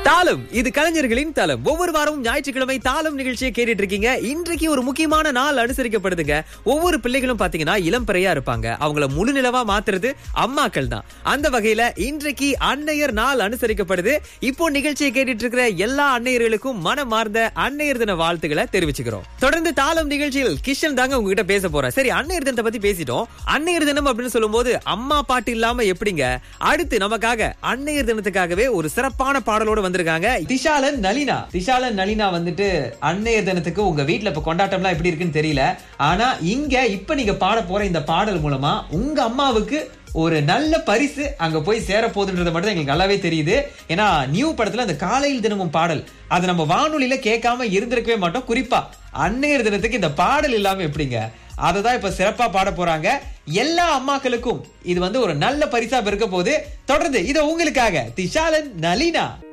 தாளம் இது கலைஞர்களின் தளம் ஒவ்வொரு வாரமும் ஞாயிற்றுக்கிழமை தாளம் நிகழ்ச்சியை கேட்டுட்டு இருக்கீங்க இன்றைக்கு ஒரு முக்கியமான நாள் அனுசரிக்கப்படுதுங்க ஒவ்வொரு பிள்ளைகளும் பாத்தீங்கன்னா இளம் பிறையா இருப்பாங்க அவங்கள முழு நிலவா மாத்துறது அம்மாக்கள் தான் அந்த வகையில இன்றைக்கு அன்னையர் நாள் அனுசரிக்கப்படுது இப்போ நிகழ்ச்சியை கேட்டுட்டு இருக்கிற எல்லா அன்னையர்களுக்கும் மனமார்ந்த அன்னையர் தின வாழ்த்துக்களை தெரிவிச்சுக்கிறோம் தொடர்ந்து தாளம் நிகழ்ச்சியில் கிஷன் தாங்க உங்ககிட்ட பேச போறேன் சரி அன்னையர் தினத்தை பத்தி பேசிட்டோம் அன்னையர் தினம் அப்படின்னு சொல்லும்போது அம்மா பாட்டு இல்லாம எப்படிங்க அடுத்து நமக்காக அன்னையர் தினத்துக்காகவே ஒரு சிறப்பான பாடலோட வந்திருக்காங்க திஷாலன் நளினா திஷாலன் நளினா வந்துட்டு அன்னையர் தினத்துக்கு உங்க வீட்ல இப்ப கொண்டாட்டம்லாம் எப்படி இருக்குன்னு தெரியல ஆனா இங்க இப்ப நீங்க பாட போற இந்த பாடல் மூலமா உங்க அம்மாவுக்கு ஒரு நல்ல பரிசு அங்க போய் சேர போகுதுன்றது மட்டும் தான் எங்களுக்கு நல்லாவே தெரியுது ஏன்னா நியூ படத்துல அந்த காலையில் தினமும் பாடல் அது நம்ம வானொலியில கேட்காம இருந்திருக்கவே மாட்டோம் குறிப்பா அன்னையர் தினத்துக்கு இந்த பாடல் இல்லாம எப்படிங்க அதை தான் இப்ப சிறப்பா பாட போறாங்க எல்லா அம்மாக்களுக்கும் இது வந்து ஒரு நல்ல பரிசா இருக்க போது தொடர்ந்து இது உங்களுக்காக திஷாலன் நளினா